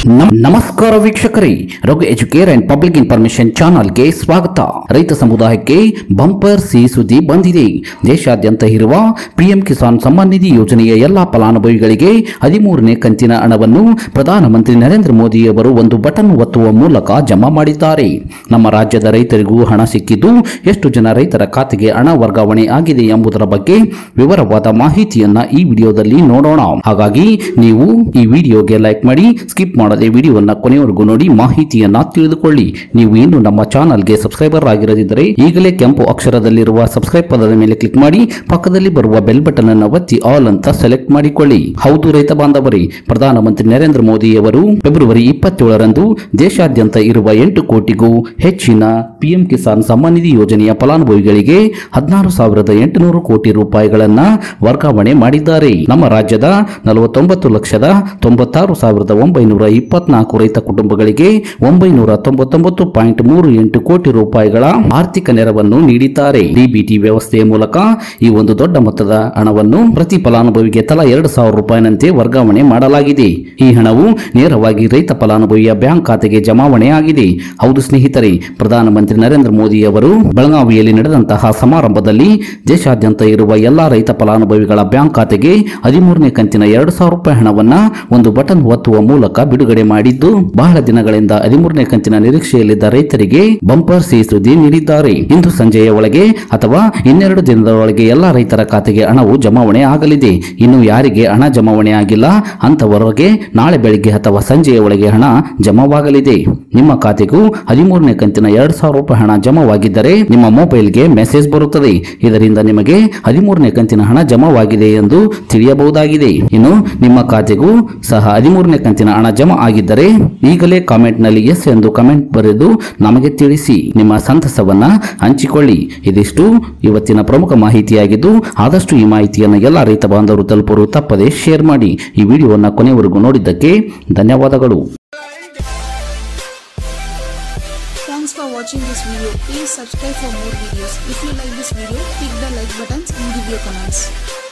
ನಮ್- ನಮಸ್ಕಾರ ವೀಕ್ಷಕರೇ Raghu Educare and public information ಚಾನಲ್ಗೆ ಸ್ವಾಗತ ರೈತ ಸಮುದಾಯಕ್ಕೆ ಬಂಪರ್ ಸಿಹಿ ಸುದ್ದಿ ಬಂದಿದೆ ದೇಶಾದ್ಯಂತ ಇರುವ ಪಿಎಂ ಕಿಸಾನ್ ಸಮ್ಮಾನ್ ನಿಧಿ ಯೋಜನೆಯ ಎಲ್ಲಾ ಫಲಾನುಭವಿಗಳಿಗೆ ಹದಿಮೂರನೇ ಕಂತಿನ ಹಣವನ್ನು ಪ್ರಧಾನಮಂತ್ರಿ ನರೇಂದ್ರ ಮೋದಿಯವರು ಒಂದು ಬಟನ್ ಒತ್ತುವ ಮೂಲಕ ಜಮಾ ಮಾಡಿದ್ದಾರೆ ನಮ್ಮ ರಾಜ್ಯದ ರೈತರಿಗೂ ಹಣ ಸಿಕ್ಕಿದ್ದು ಎಷ್ಟು ಜನ ರೈತರ ಖಾತೆಗೆ ಹಣ ವರ್ಗಾವಣೆ ಆಗಿದೆ ಎಂಬುದರ ಬಗ್ಗೆ ವಿವರವಾದ ಮಾಹಿತಿಯನ್ನ ಈ ವಿಡಿಯೋದಲ್ಲಿ ನೋಡೋಣ ಹಾಗಾಗಿ ನೀವು ಈ ವಿಡಿಯೋಗೆ ಲೈಕ್ ಮಾಡಿ ಸ್ಕಿಪ್ ಮಾಡದೆ ವಿಡಿಯೋವನ್ನ ಕೊನೆಯವರೆಗೂ ನೋಡಿ ಮಾಹಿತಿಯನ್ನ ತಿಳಿದುಕೊಳ್ಳಿ ನೀವು ಇನ್ನು ನಮ್ಮ ಚಾನಲ್ಗೆ ಸಬ್ಸ್ಕ್ರೈಬರ್ ಆಗಿರದಿದ್ದರೆ ಈಗಲೇ ಕೆಂಪು ಅಕ್ಷರದಲ್ಲಿರುವ ಸಬ್ಸ್ಕ್ರೈಬ್ ಪದದ ಮೇಲೆ ಕ್ಲಿಕ್ ಮಾಡಿ ಪಕ್ಕದಲ್ಲಿ ಬರುವ ಬೆಲ್ ಬಟನ್ ಅನ್ನು ಒತ್ತಿ ಆಲ್ ಅಂತ ಸೆಲೆಕ್ಟ್ ಮಾಡಿಕೊಳ್ಳಿ ಹೌದು ರೈತ ಬಾಂಧವರೇ ಪ್ರಧಾನಮಂತ್ರಿ ನರೇಂದ್ರ ಮೋದಿಯವರು ಫೆಬ್ರವರಿ ಇಪ್ಪತ್ತೇಳರಂದು ದೇಶಾದ್ಯಂತ ಇರುವ ಎಂಟು ಕೋಟಿಗೂ ಹೆಚ್ಚಿನ ಪಿಎಂ ಕಿಸಾನ್ ಸಮ್ಮಾನ್ ನಿಧಿ ಯೋಜನೆಯ ಫಲಾನುಭವಿಗಳಿಗೆ ಹದಿನಾರು ಸಾವಿರದ ಎಂಟುನೂರು ಕೋಟಿ ರೂಪಾಯಿಗಳನ್ನ ವರ್ಗಾವಣೆ ಮಾಡಿದ್ದಾರೆ ನಮ್ಮ ರಾಜ್ಯದ ನಲವತ್ತೊಂಬತ್ತು ಲಕ್ಷದ ತೊಂಬತ್ತಾರು ಸಾವಿರದ ಒಂಬೈನೂರ ಇಪ್ಪತ್ನಾಲ್ಕು ರೈತ ಕುಟುಂಬಗಳಿಗೆ ಒಂಬೈನೂರ ತೊಂಬತ್ತೊಂಬತ್ತು ಪಾಯಿಂಟ್ ಮೂರು ಎಂಟು ಕೋಟಿ ರೂಪಾಯಿಗಳ ಆರ್ಥಿಕ ನೆರವನ್ನು ನೀಡಿದ್ದಾರೆ ಡಿಬಿಟಿ ವ್ಯವಸ್ಥೆಯ ಮೂಲಕ ಈ ಒಂದು ದೊಡ್ಡ ಮೊತ್ತದ ಹಣವನ್ನು ಪ್ರತಿ ಫಲಾನುಭವಿಗೆ ತಲಾ ಎರಡು ಸಾವಿರ ರೂಪಾಯಿನಂತೆ ವರ್ಗಾವಣೆ ಮಾಡಲಾಗಿದೆ ಈ ಹಣವು ನೇರವಾಗಿ ರೈತ ಫಲಾನುಭವಿಯ ಬ್ಯಾಂಕ್ ಖಾತೆಗೆ ಜಮಾವಣೆ ಆಗಿದೆ ಹೌದು ಸ್ನೇಹಿತರೆ ಪ್ರಧಾನಮಂತ್ರಿ ನರೇಂದ್ರ ಮೋದಿ ಅವರು ಬೆಳಗಾವಿಯಲ್ಲಿ ನಡೆದಂತಹ ಸಮಾರಂಭದಲ್ಲಿ ದೇಶಾದ್ಯಂತ ಇರುವ ಎಲ್ಲಾ ರೈತ ಫಲಾನುಭವಿಗಳ ಬ್ಯಾಂಕ್ ಖಾತೆಗೆ ಹದಿಮೂರನೇ ಕಂತಿನ ಎರಡು ಸಾವಿರ ರೂಪಾಯಿ ಹಣವನ್ನ ಒಂದು ಬಟನ್ ಒತ್ತುವ ಮೂಲಕ ಬಿಡುಗಡೆ ಮಾಡಿದ್ದು ಬಹಳ ದಿನಗಳಿಂದ ಹದಿಮೂರನೇ ಕಂತಿನ ನಿರೀಕ್ಷೆಯಲ್ಲಿದ್ದ ರೈತರಿಗೆ ಬಂಪರ್ ಸಿಹಿ ಸುದ್ದಿ ನೀಡಿದ್ದಾರೆ ಇಂದು ಸಂಜೆಯ ಒಳಗೆ ಅಥವಾ ಇನ್ನೆರಡು ದಿನದ ಒಳಗೆ ಎಲ್ಲಾ ರೈತರ ಖಾತೆಗೆ ಹಣವು ಜಮಾವಣೆ ಆಗಲಿದೆ ಇನ್ನು ಯಾರಿಗೆ ಹಣ ಜಮಾವಣೆ ಆಗಿಲ್ಲ ಅಂತವರೆಗೆ ನಾಳೆ ಬೆಳಿಗ್ಗೆ ಅಥವಾ ಸಂಜೆಯ ಒಳಗೆ ಹಣ ಜಮಾವಾಗಲಿದೆ ನಿಮ್ಮ ಖಾತೆಗೂ ಹದಿಮೂರನೇ ಕಂತಿನ ಎರಡು ಸಾವಿರ ರೂಪಾಯಿ ಹಣ ಜಮಾವಾಗಿದ್ದರೆ ನಿಮ್ಮ ಮೊಬೈಲ್ಗೆ ಮೆಸೇಜ್ ಬರುತ್ತದೆ ಇದರಿಂದ ನಿಮಗೆ ಹದಿಮೂರನೇ ಕಂತಿನ ಹಣ ಜಮಾವಾಗಿದೆ ಎಂದು ತಿಳಿಯಬಹುದಾಗಿದೆ ಇನ್ನು ನಿಮ್ಮ ಖಾತೆಗೂ ಸಹ ಹದಿಮೂರನೇ ಕಂತಿನ ಹಣ ಜಮಾ ಆಗಿದ್ದರೆ ಈಗಲೇ ಕಾಮೆಂಟ್ ನಲ್ಲಿ ಎಸ್ ಎಂದು ಕಮೆಂಟ್ ಬರೆದು ನಮಗೆ ತಿಳಿಸಿ ನಿಮ್ಮ ಸಂತಸವನ್ನ ಹಂಚಿಕೊಳ್ಳಿ ಇದಿಷ್ಟು ಇವತ್ತಿನ ಪ್ರಮುಖ ಮಾಹಿತಿಯಾಗಿದ್ದು ಆದಷ್ಟು ಈ ಮಾಹಿತಿಯನ್ನು ಎಲ್ಲ ರೈತ ಬಾಂಧವರು ತಲುಪರು ತಪ್ಪದೆ ಶೇರ್ ಮಾಡಿ ಈ ವಿಡಿಯೋವನ್ನು ಕೊನೆವರೆಗೂ ನೋಡಿದ್ದಕ್ಕೆ ಧನ್ಯವಾದಗಳು Thanks for watching this video. Please subscribe for more videos. If you like this video, click the like buttons and give your comments.